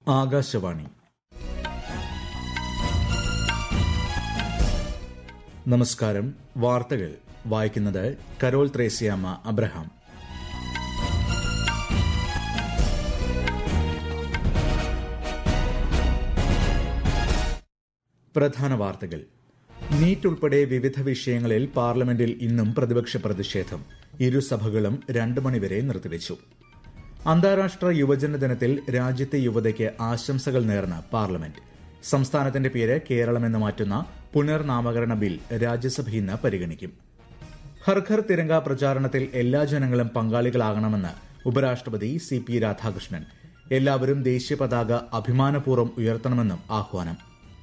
ആകാശവാണി നമസ്കാരം വാർത്തകൾ വായിക്കുന്നത് കരോൾ ത്രേസ്യാമ്മ അബ്രഹാം പ്രധാന വാർത്തകൾ നീറ്റ് ഉൾപ്പെടെ വിവിധ വിഷയങ്ങളിൽ പാർലമെന്റിൽ ഇന്നും പ്രതിപക്ഷ പ്രതിഷേധം ഇരുസഭകളും രണ്ട് മണിവരെ നിർത്തിവച്ചു അന്താരാഷ്ട്ര യുവജന ദിനത്തിൽ രാജ്യത്തെ യുവതയ്ക്ക് ആശംസകൾ നേർന്ന പാർലമെന്റ് സംസ്ഥാനത്തിന്റെ പേര് കേരളമെന്ന് മാറ്റുന്ന പുനർനാമകരണ ബിൽ രാജ്യസഭ ഇന്ന് പരിഗണിക്കും ഹർഘർ തിരങ്ക പ്രചാരണത്തിൽ എല്ലാ ജനങ്ങളും പങ്കാളികളാകണമെന്ന് ഉപരാഷ്ട്രപതി സി പി രാധാകൃഷ്ണൻ എല്ലാവരും ദേശീയ പതാക അഭിമാനപൂർവ്വം ഉയർത്തണമെന്നും ആഹ്വാനം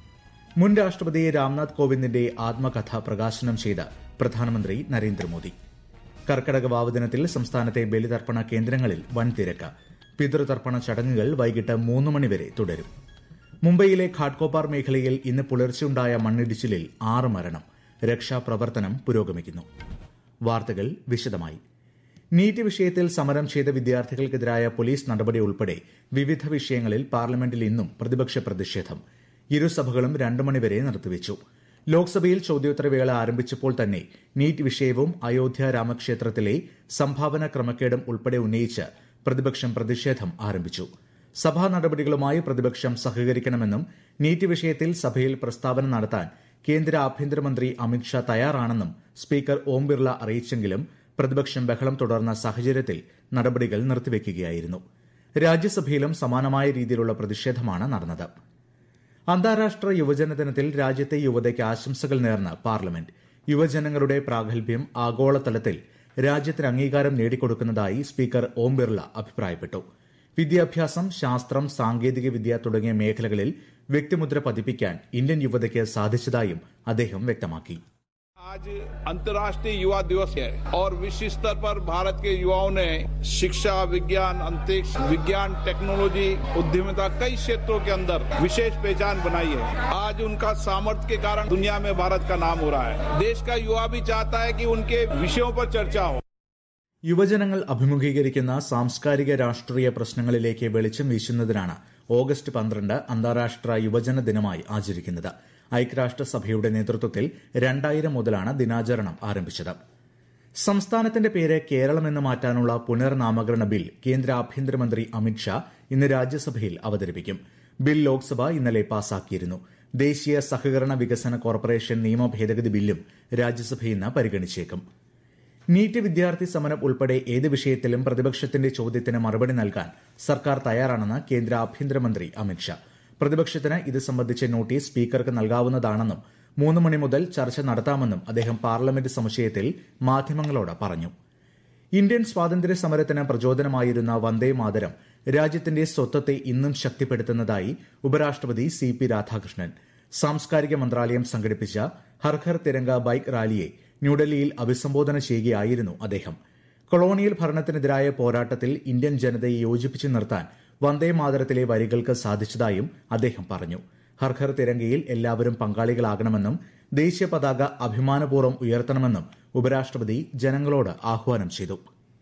മുൻ രാഷ്ട്രപതി രാംനാഥ് കോവിന്ദിന്റെ ആത്മകഥ പ്രകാശനം ചെയ്ത് പ്രധാനമന്ത്രി നരേന്ദ്രമോദി കർക്കടക വാവ് ദിനത്തിൽ സംസ്ഥാനത്തെ ബലിതർപ്പണ കേന്ദ്രങ്ങളിൽ വൻ തിരക്ക് പിതൃതർപ്പണ ചടങ്ങുകൾ വൈകിട്ട് മൂന്ന് മണിവരെ തുടരും മുംബൈയിലെ ഘാട്കോപ്പാർ മേഖലയിൽ ഇന്ന് പുലർച്ചെയുണ്ടായ മണ്ണിടിച്ചിലിൽ ആറ് മരണം രക്ഷാപ്രവർത്തനം പുരോഗമിക്കുന്നു വാർത്തകൾ വിശദമായി നീറ്റ് വിഷയത്തിൽ സമരം ചെയ്ത വിദ്യാർത്ഥികൾക്കെതിരായ പോലീസ് നടപടി ഉൾപ്പെടെ വിവിധ വിഷയങ്ങളിൽ പാർലമെന്റിൽ ഇന്നും പ്രതിപക്ഷ പ്രതിഷേധം ഇരുസഭകളും രണ്ടു മണിവരെ നിർത്തിവച്ചു ലോക്സഭയിൽ ചോദ്യോത്തരവേള ആരംഭിച്ചപ്പോൾ തന്നെ നീറ്റ് വിഷയവും അയോധ്യ രാമക്ഷേത്രത്തിലെ സംഭാവന ക്രമക്കേടും ഉൾപ്പെടെ ഉന്നയിച്ച് പ്രതിപക്ഷം പ്രതിഷേധം ആരംഭിച്ചു സഭാ നടപടികളുമായി പ്രതിപക്ഷം സഹകരിക്കണമെന്നും നീറ്റ് വിഷയത്തിൽ സഭയിൽ പ്രസ്താവന നടത്താൻ കേന്ദ്ര ആഭ്യന്തരമന്ത്രി അമിത്ഷാ തയ്യാറാണെന്നും സ്പീക്കർ ഓം ബിർള അറിയിച്ചെങ്കിലും പ്രതിപക്ഷം ബഹളം തുടർന്ന സാഹചര്യത്തിൽ നടപടികൾ നിർത്തിവെക്കുകയായിരുന്നു രാജ്യസഭയിലും സമാനമായ രീതിയിലുള്ള പ്രതിഷേധമാണ് നടന്നത് അന്താരാഷ്ട്ര യുവജന ദിനത്തിൽ രാജ്യത്തെ യുവതയ്ക്ക് ആശംസകൾ നേർന്ന് പാർലമെന്റ് യുവജനങ്ങളുടെ പ്രാഗൽഭ്യം ആഗോളതലത്തിൽ രാജ്യത്തിന് അംഗീകാരം നേടിക്കൊടുക്കുന്നതായി സ്പീക്കർ ഓം ബിർള അഭിപ്രായപ്പെട്ടു വിദ്യാഭ്യാസം ശാസ്ത്രം സാങ്കേതിക വിദ്യ തുടങ്ങിയ മേഖലകളിൽ വ്യക്തിമുദ്ര പതിപ്പിക്കാൻ ഇന്ത്യൻ യുവതയ്ക്ക് സാധിച്ചതായും അദ്ദേഹം വ്യക്തമാക്കി आज अंतर्राष्ट्रीय युवा दिवस है और विश्व स्तर पर भारत के युवाओं ने शिक्षा विज्ञान अंतरिक्ष विज्ञान टेक्नोलॉजी उद्यमिता कई क्षेत्रों के अंदर विशेष पहचान बनाई है आज उनका सामर्थ्य के कारण दुनिया में भारत का नाम हो रहा है देश का युवा भी चाहता है कि उनके विषयों पर चर्चा हो യുവജനങ്ങൾ അഭിമുഖീകരിക്കുന്ന സാംസ്കാരിക രാഷ്ട്രീയ പ്രശ്നങ്ങളിലേക്ക് വെളിച്ചം വീശുന്നതിനാണ് ഓഗസ്റ്റ് പന്ത്രണ്ട് അന്താരാഷ്ട്ര യുവജന ദിനമായി ആചരിക്കുന്നത് ഐക്യരാഷ്ട്രസഭയുടെ നേതൃത്വത്തിൽ രണ്ടായിരം മുതലാണ് ദിനാചരണം ആരംഭിച്ചത് സംസ്ഥാനത്തിന്റെ പേര് കേരളമെന്ന് മാറ്റാനുള്ള പുനർനാമകരണ ബിൽ കേന്ദ്ര ആഭ്യന്തരമന്ത്രി അമിത്ഷാ ഇന്ന് രാജ്യസഭയിൽ അവതരിപ്പിക്കും ബിൽ ലോക്സഭ ഇന്നലെ പാസാക്കിയിരുന്നു ദേശീയ സഹകരണ വികസന കോർപ്പറേഷൻ നിയമ ഭേദഗതി ബില്ലും രാജ്യസഭ ഇന്ന് പരിഗണിച്ചേക്കും നീറ്റ് വിദ്യാർത്ഥി സമരം ഉൾപ്പെടെ ഏത് വിഷയത്തിലും പ്രതിപക്ഷത്തിന്റെ ചോദ്യത്തിന് മറുപടി നൽകാൻ സർക്കാർ തയ്യാറാണെന്ന് കേന്ദ്ര ആഭ്യന്തരമന്ത്രി അമിത്ഷാ പ്രതിപക്ഷത്തിന് ഇത് സംബന്ധിച്ച നോട്ടീസ് സ്പീക്കർക്ക് നൽകാവുന്നതാണെന്നും മൂന്ന് മണി മുതൽ ചർച്ച നടത്താമെന്നും അദ്ദേഹം പാർലമെന്റ് സമുച്ചയത്തിൽ മാധ്യമങ്ങളോട് പറഞ്ഞു ഇന്ത്യൻ സ്വാതന്ത്ര്യ സമരത്തിന് പ്രചോദനമായിരുന്ന വന്ദേ മാതരം രാജ്യത്തിന്റെ സ്വത്വത്തെ ഇന്നും ശക്തിപ്പെടുത്തുന്നതായി ഉപരാഷ്ട്രപതി സി പി രാധാകൃഷ്ണൻ സാംസ്കാരിക മന്ത്രാലയം സംഘടിപ്പിച്ച ഹർഘർ തിരങ്ക ബൈക്ക് റാലിയെ ന്യൂഡൽഹിയിൽ അഭിസംബോധന ചെയ്യുകയായിരുന്നു അദ്ദേഹം കൊളോണിയൽ ഭരണത്തിനെതിരായ പോരാട്ടത്തിൽ ഇന്ത്യൻ ജനതയെ യോജിപ്പിച്ചു നിർത്താൻ വന്ദേ മാതരത്തിലെ വരികൾക്ക് സാധിച്ചതായും അദ്ദേഹം പറഞ്ഞു ഹർഘർ തിരങ്കയിൽ എല്ലാവരും പങ്കാളികളാകണമെന്നും ദേശീയ പതാക അഭിമാനപൂർവ്വം ഉയർത്തണമെന്നും ഉപരാഷ്ട്രപതി ജനങ്ങളോട് ആഹ്വാനം ചെയ്തു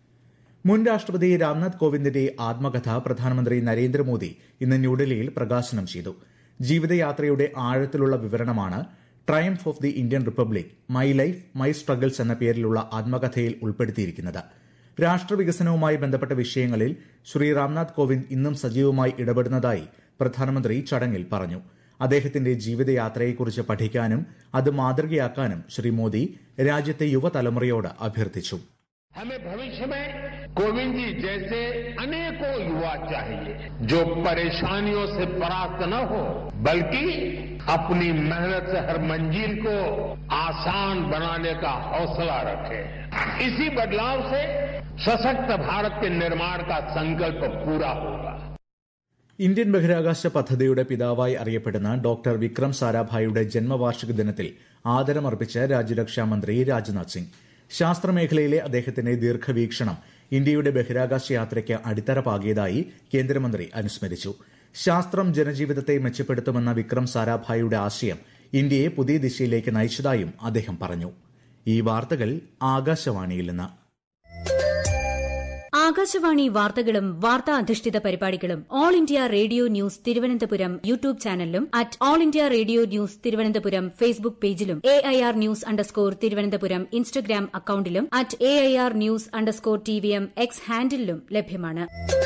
മുൻ രാഷ്ട്രപതി രാംനാഥ് കോവിന്ദിന്റെ ആത്മകഥ പ്രധാനമന്ത്രി നരേന്ദ്രമോദി ഇന്ന് ന്യൂഡൽഹിയിൽ പ്രകാശനം ചെയ്തു ജീവിതയാത്രയുടെ ആഴത്തിലുള്ള വിവരണമാണ് Triumph of the Indian Republic my life my struggles എന്ന പേരിലുള്ള ആത്മകഥയിൽ ഉൾപ്പെടുത്തിയിരിക്കുന്നത് രാഷ്ട്രവികസനവുമായി ബന്ധപ്പെട്ട വിഷയങ്ങളിൽ ശ്രീ രാംനാഥ് കോവിന്ദ് ഇന്നും സജീവമായി ഇടപെടുന്നതായി പ്രധാനമന്ത്രി ചടങ്ങിൽ പറഞ്ഞു അദ്ദേഹത്തിന്റെ ജീവിതയാത്രയെക്കുറിച്ച് പഠിക്കാനും അത് മാതൃകയാക്കാനും ശ്രീ മോദി രാജ്യത്തെ യുവതലമുറയോട് അഭ്യർത്ഥിച്ചു हमें भविष्य में कोविंद जी जैसे अनेकों युवा चाहिए जो परेशानियों से परास्त न हो बल्कि अपनी मेहनत से हर मंजिल को आसान बनाने का हौसला रखे इसी बदलाव से सशक्त भारत के निर्माण का संकल्प पूरा होगा ഇന്ത്യൻ ബഹിരാകാശ പദ്ധതിയുടെ പിതാവായി അറിയപ്പെടുന്ന ഡോക്ടർ വിക്രം സാരാഭായിയുടെ ജന്മവാർഷിക ദിനത്തിൽ ആദരമർപ്പിച്ച് രാജ്യരക്ഷാ മന്ത്രി രാജ്നാഥ് സിംഗ് ശാസ്ത്രമേഖലയിലെ അദ്ദേഹത്തിന്റെ ദീർഘവീക്ഷണം ഇന്ത്യയുടെ ബഹിരാകാശ യാത്രയ്ക്ക് അടിത്തറ പാകിയതായി കേന്ദ്രമന്ത്രി അനുസ്മരിച്ചു ശാസ്ത്രം ജനജീവിതത്തെ മെച്ചപ്പെടുത്തുമെന്ന വിക്രം സാരാഭായിയുടെ ആശയം ഇന്ത്യയെ പുതിയ ദിശയിലേക്ക് നയിച്ചതായും അദ്ദേഹം പറഞ്ഞു ഈ വാർത്തകൾ ആകാശവാണിയിൽ നിന്ന് ആകാശവാണി വാർത്തകളും വാർത്താ അധിഷ്ഠിത പരിപാടികളും All India Radio News Thiruvananthapuram YouTube ചാനലിലും at All India Radio News Thiruvananthapuram Facebook പേജിലും A I R news underscore Thiruvananthapuram Instagram അക്കൌണ്ടിലും at A I R news underscore T V M X ഹാൻഡിലും ലഭ്യമാണ്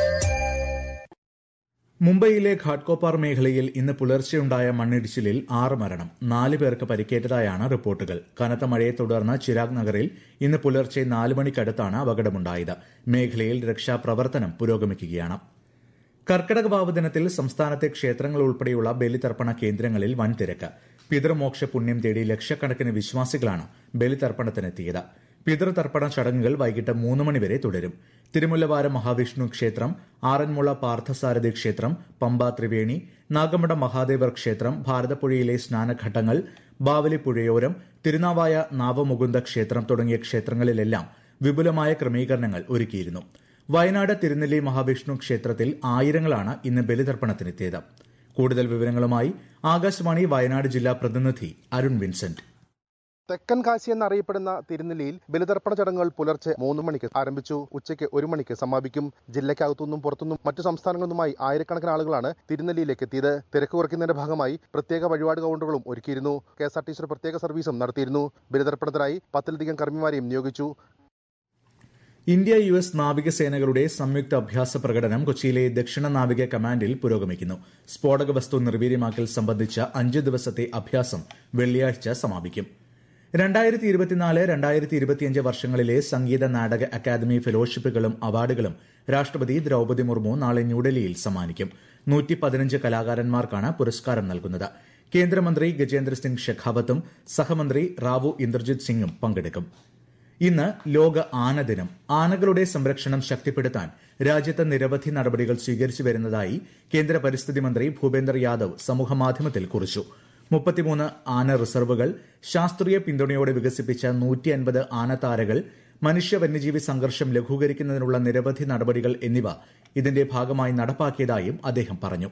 മുംബൈയിലെ ഘാട്കോപ്പാർ മേഖലയിൽ ഇന്ന് പുലർച്ചെയുണ്ടായ മണ്ണിടിച്ചിലിൽ ആറ് മരണം നാല് പേർക്ക് പരിക്കേറ്റതായാണ് റിപ്പോർട്ടുകൾ കനത്ത മഴയെ തുടർന്ന് ചിരാഗ് നഗറിൽ ഇന്ന് പുലർച്ചെ നാല് മണിക്കടുത്താണ് അപകടമുണ്ടായത് മേഖലയിൽ രക്ഷാപ്രവർത്തനം പുരോഗമിക്കുകയാണ് കർക്കിടക വാവ് ദിനത്തിൽ സംസ്ഥാനത്തെ ക്ഷേത്രങ്ങൾ ഉൾപ്പെടെയുള്ള ബലിതർപ്പണ കേന്ദ്രങ്ങളിൽ വൻ തിരക്ക് പിതൃമോക്ഷ പുണ്യം തേടി ലക്ഷക്കണക്കിന് വിശ്വാസികളാണ് ബലിതർപ്പണത്തിനെത്തിയത് പിതൃതർപ്പണ ചടങ്ങുകൾ വൈകിട്ട് മൂന്ന് മണിവരെ തുടരും തിരുമുല്ലവാരം മഹാവിഷ്ണു ക്ഷേത്രം ആറന്മുള പാർത്ഥസാരഥി ക്ഷേത്രം പമ്പ ത്രിവേണി നാഗമഠ മഹാദേവർ ക്ഷേത്രം ഭാരതപ്പുഴയിലെ സ്നാനഘട്ടങ്ങൾ ബാവലി പുഴയോരം തിരുനാവായ നാവമുകുന്ദ ക്ഷേത്രം തുടങ്ങിയ ക്ഷേത്രങ്ങളിലെല്ലാം വിപുലമായ ക്രമീകരണങ്ങൾ ഒരുക്കിയിരുന്നു വയനാട് തിരുനെല്ലി മഹാവിഷ്ണു ക്ഷേത്രത്തിൽ ആയിരങ്ങളാണ് ഇന്ന് ബലിതർപ്പണത്തിനെത്തിയത് കൂടുതൽ വിവരങ്ങളുമായി ആകാശവാണി വയനാട് ജില്ലാ പ്രതിനിധി അരുൺ വിൻസെന്റ് തെക്കൻ കാശി എന്നറിയപ്പെടുന്ന തിരുനെല്ലിയിൽ ബലിതർപ്പണ ചടങ്ങുകൾ പുലർച്ചെ മൂന്ന് മണിക്ക് ആരംഭിച്ചു ഉച്ചയ്ക്ക് ഒരു മണിക്ക് സമാപിക്കും ജില്ലയ്ക്കകത്തുനിന്നും പുറത്തുനിന്നും മറ്റു സംസ്ഥാനങ്ങളിൽ നിന്നുമായി ആയിരക്കണക്കിന് ആളുകളാണ് തിരുനെല്ലിയിലേക്ക് എത്തിയത് തിരക്ക് കുറയ്ക്കുന്നതിന്റെ ഭാഗമായി പ്രത്യേക വഴിപാട് കൗണ്ടറുകളും ഒരുക്കിയിരുന്നു കെ എസ് ആർ ടി സിയുടെ പ്രത്യേക സർവീസും നടത്തിയിരുന്നു ബലിതർപ്പണത്തിനായി പത്തിലധികം കർമ്മിമാരെയും നിയോഗിച്ചു ഇന്ത്യ യു എസ് നാവികസേനകളുടെ സംയുക്ത അഭ്യാസ പ്രകടനം കൊച്ചിയിലെ ദക്ഷിണ നാവിക കമാൻഡിൽ പുരോഗമിക്കുന്നു സ്ഫോടക വസ്തു നിർവീര്യമാക്കൽ സംബന്ധിച്ച അഞ്ച് ദിവസത്തെ അഭ്യാസം വെള്ളിയാഴ്ച സമാപിക്കും രണ്ടായിരത്തി ഇരുപത്തിനാല് രണ്ടായിരത്തി ഇരുപത്തിയഞ്ച് വർഷങ്ങളിലെ സംഗീത നാടക അക്കാദമി ഫെലോഷിപ്പുകളും അവാർഡുകളും രാഷ്ട്രപതി ദ്രൌപദി മുർമു നാളെ ന്യൂഡൽഹിയിൽ സമ്മാനിക്കും നൂറ്റി പതിനഞ്ച് കലാകാരന്മാർക്കാണ് പുരസ്കാരം നൽകുന്നത് കേന്ദ്രമന്ത്രി ഗജേന്ദ്ര സിംഗ് ഷെഖാവത്തും സഹമന്ത്രി റാവു ഇന്ദ്രജിത് സിംഗും പങ്കെടുക്കും ഇന്ന് ലോക ആന ദിനം ആനകളുടെ സംരക്ഷണം ശക്തിപ്പെടുത്താൻ രാജ്യത്ത് നിരവധി നടപടികൾ സ്വീകരിച്ചു വരുന്നതായി കേന്ദ്ര പരിസ്ഥിതി മന്ത്രി ഭൂപേന്ദർ യാദവ് സമൂഹമാധ്യമത്തിൽ കുറിച്ചു മുപ്പത്തിമൂന്ന് ആന റിസർവുകൾ ശാസ്ത്രീയ പിന്തുണയോടെ വികസിപ്പിച്ച നൂറ്റി അൻപത് ആനത്താരകൾ മനുഷ്യ വന്യജീവി സംഘർഷം ലഘൂകരിക്കുന്നതിനുള്ള നിരവധി നടപടികൾ എന്നിവ ഇതിന്റെ ഭാഗമായി നടപ്പാക്കിയതായും അദ്ദേഹം പറഞ്ഞു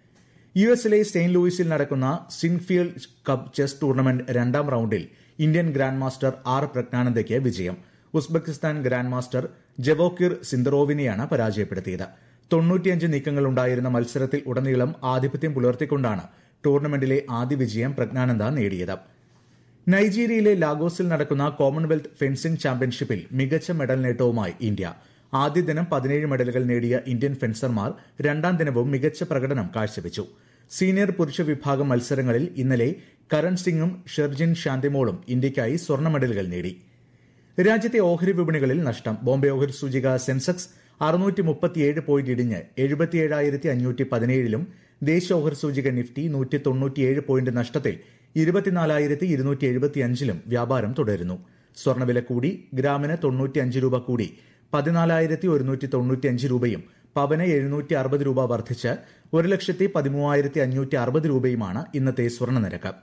യു എസിലെ സെയിന്റ് ലൂയിസിൽ നടക്കുന്ന സിൻഫീൽഡ് കപ്പ് ചെസ് ടൂർണമെന്റ് രണ്ടാം റൌണ്ടിൽ ഇന്ത്യൻ ഗ്രാൻഡ് മാസ്റ്റർ ആർ പ്രജ്ഞാനന്ദയ്ക്ക് വിജയം ഉസ്ബെക്കിസ്ഥാൻ ഗ്രാൻഡ് മാസ്റ്റർ ജവോക്കിർ സിന്ദറോവിനെയാണ് പരാജയപ്പെടുത്തിയത് തൊണ്ണൂറ്റിയഞ്ച് നീക്കങ്ങൾ ഉണ്ടായിരുന്ന മത്സരത്തിൽ ഉടനീളം ആധിപത്യം പുലർത്തിക്കൊണ്ടാണ് ടൂർണമെന്റിലെ ആദ്യ വിജയം പ്രജ്ഞാനന്ദ നേടിയത് നൈജീരിയയിലെ ലാഗോസിൽ നടക്കുന്ന കോമൺവെൽത്ത് ഫെൻസിംഗ് ചാമ്പ്യൻഷിപ്പിൽ മികച്ച മെഡൽ നേട്ടവുമായി ഇന്ത്യ ആദ്യ ദിനം പതിനേഴ് മെഡലുകൾ നേടിയ ഇന്ത്യൻ ഫെൻസർമാർ രണ്ടാം ദിനവും മികച്ച പ്രകടനം കാഴ്ചവെച്ചു സീനിയർ പുരുഷ വിഭാഗം മത്സരങ്ങളിൽ ഇന്നലെ കരൺ സിംഗും ഷെർജിൻ ഷാന്തിമോളും ഇന്ത്യയ്ക്കായി സ്വർണ്ണ മെഡലുകൾ നേടി രാജ്യത്തെ ഓഹരി വിപണികളിൽ നഷ്ടം ബോംബെ ഓഹരി സൂചിക സെൻസെക്സ് അറുന്നൂറ്റി മുപ്പത്തിയേഴ് പോയിന്റ് ഇടിഞ്ഞ് എഴുപത്തിയേഴായിരത്തി അഞ്ഞൂറ്റി പതിനേഴിലും ദേശീയ ഓഹരി സൂചിക നിഫ്റ്റി നൂറ്റി തൊണ്ണൂറ്റിയേഴ് പോയിന്റ് നഷ്ടത്തിൽ ഇരുപത്തിനാലായിരത്തി ഇരുന്നൂറ്റി എഴുപത്തിയഞ്ചിലും വ്യാപാരം തുടരുന്നു സ്വർണ്ണവില കൂടി ഗ്രാമിന് തൊണ്ണൂറ്റിയഞ്ച് രൂപ കൂടി പതിനാലായിരത്തി ഒരുന്നൂറ്റി തൊണ്ണൂറ്റിയഞ്ച് രൂപയും പവന് എഴുന്നൂറ്റി അറുപത് രൂപ വർദ്ധിച്ച് ഒരു ലക്ഷത്തി പതിമൂവായിരത്തി അഞ്ഞൂറ്റി അറുപത് രൂപയുമാണ് ഇന്നത്തെ സ്വർണ്ണ നിരക്ക്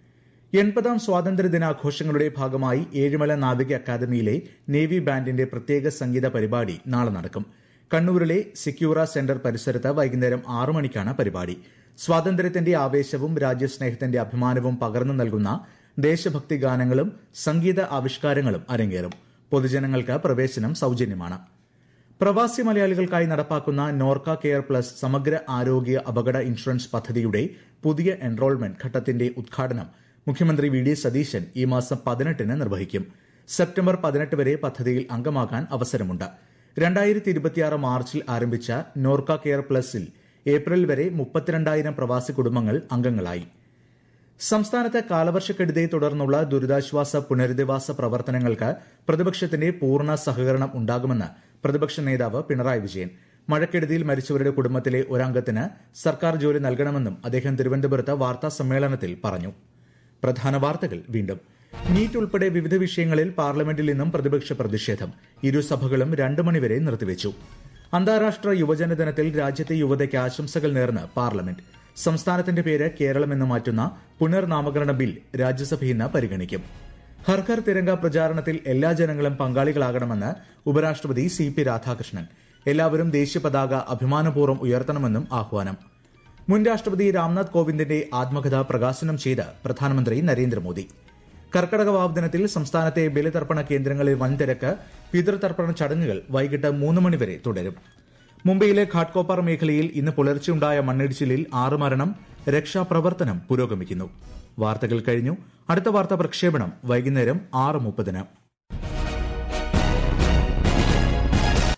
എൺപതാം സ്വാതന്ത്ര്യ ദിനാഘോഷങ്ങളുടെ ഭാഗമായി ഏഴിമല നാവിക അക്കാദമിയിലെ നേവി ബാൻഡിന്റെ പ്രത്യേക സംഗീത പരിപാടി നാളെ നടക്കും കണ്ണൂരിലെ സെക്യൂറ സെന്റർ പരിസരത്ത് വൈകുന്നേരം ആറു മണിക്കാണ് പരിപാടി സ്വാതന്ത്ര്യത്തിന്റെ ആവേശവും രാജ്യസ്നേഹത്തിന്റെ അഭിമാനവും പകർന്നു നൽകുന്ന ദേശഭക്തി ഗാനങ്ങളും സംഗീത ആവിഷ്കാരങ്ങളും അരങ്ങേറും പൊതുജനങ്ങൾക്ക് പ്രവേശനം സൌജന്യമാണ് പ്രവാസി മലയാളികൾക്കായി നടപ്പാക്കുന്ന നോർക്ക കെയർ പ്ലസ് സമഗ്ര ആരോഗ്യ അപകട ഇൻഷുറൻസ് പദ്ധതിയുടെ പുതിയ എൻറോൾമെന്റ് ഘട്ടത്തിന്റെ ഉദ്ഘാടനം മുഖ്യമന്ത്രി വി ഡി സതീശൻ ഈ മാസം പതിനെട്ടിന് നിർവഹിക്കും സെപ്റ്റംബർ പതിനെട്ട് വരെ പദ്ധതിയിൽ അംഗമാകാൻ അവസരമുണ്ട് രണ്ടായിരത്തി ഇരുപത്തിയാറ് മാർച്ചിൽ ആരംഭിച്ച നോർക്ക കെയർ പ്ലസിൽ ഏപ്രിൽ വരെ മുപ്പത്തിരണ്ടായിരം പ്രവാസി കുടുംബങ്ങൾ അംഗങ്ങളായി സംസ്ഥാനത്ത് കാലവർഷക്കെടുതിയെ തുടർന്നുള്ള ദുരിതാശ്വാസ പുനരധിവാസ പ്രവർത്തനങ്ങൾക്ക് പ്രതിപക്ഷത്തിന്റെ പൂർണ്ണ സഹകരണം ഉണ്ടാകുമെന്ന് പ്രതിപക്ഷ നേതാവ് പിണറായി വിജയൻ മഴക്കെടുതിയിൽ മരിച്ചവരുടെ കുടുംബത്തിലെ ഒരംഗത്തിന് സർക്കാർ ജോലി നൽകണമെന്നും അദ്ദേഹം തിരുവനന്തപുരത്ത് വാർത്താ സമ്മേളനത്തിൽ പറഞ്ഞു പ്രധാന വാർത്തകൾ വീണ്ടും നീറ്റ് ഉൾപ്പെടെ വിവിധ വിഷയങ്ങളിൽ പാർലമെന്റിൽ നിന്നും പ്രതിപക്ഷ പ്രതിഷേധം ഇരുസഭകളും രണ്ടു മണിവരെ നിർത്തിവച്ചു അന്താരാഷ്ട്ര യുവജന ദിനത്തിൽ രാജ്യത്തെ യുവതയ്ക്ക് ആശംസകൾ നേർന്ന് പാർലമെന്റ് സംസ്ഥാനത്തിന്റെ പേര് കേരളം എന്ന് മാറ്റുന്ന പുനർനാമകരണ ബിൽ രാജ്യസഭ ഇന്ന് പരിഗണിക്കും ഹർഘർ തിരങ്ക പ്രചാരണത്തിൽ എല്ലാ ജനങ്ങളും പങ്കാളികളാകണമെന്ന് ഉപരാഷ്ട്രപതി സി പി രാധാകൃഷ്ണൻ എല്ലാവരും ദേശീയ പതാക അഭിമാനപൂർവ്വം ഉയർത്തണമെന്നും ആഹ്വാനം മുൻ രാഷ്ട്രപതി രാംനാഥ് കോവിന്ദിന്റെ ആത്മകഥ പ്രകാശനം ചെയ്ത് പ്രധാനമന്ത്രി നരേന്ദ്രമോദി കർക്കടക വാവ് ദിനത്തിൽ സംസ്ഥാനത്തെ ബലിതർപ്പണ കേന്ദ്രങ്ങളിൽ വൻ തിരക്ക് പിതൃതർപ്പണ ചടങ്ങുകൾ വൈകിട്ട് മൂന്ന് മണിവരെ തുടരും മുംബൈയിലെ ഘാട്ട്കോപ്പർ മേഖലയിൽ ഇന്ന് പുലർച്ചെയുണ്ടായ മണ്ണിടിച്ചിലിൽ ആറ് മരണം രക്ഷാപ്രവർത്തനം പുരോഗമിക്കുന്നു വാർത്തകൾ കഴിഞ്ഞു അടുത്ത വാർത്താ പ്രക്ഷേപണം വൈകുന്നേരം ആറ് മുപ്പതിന്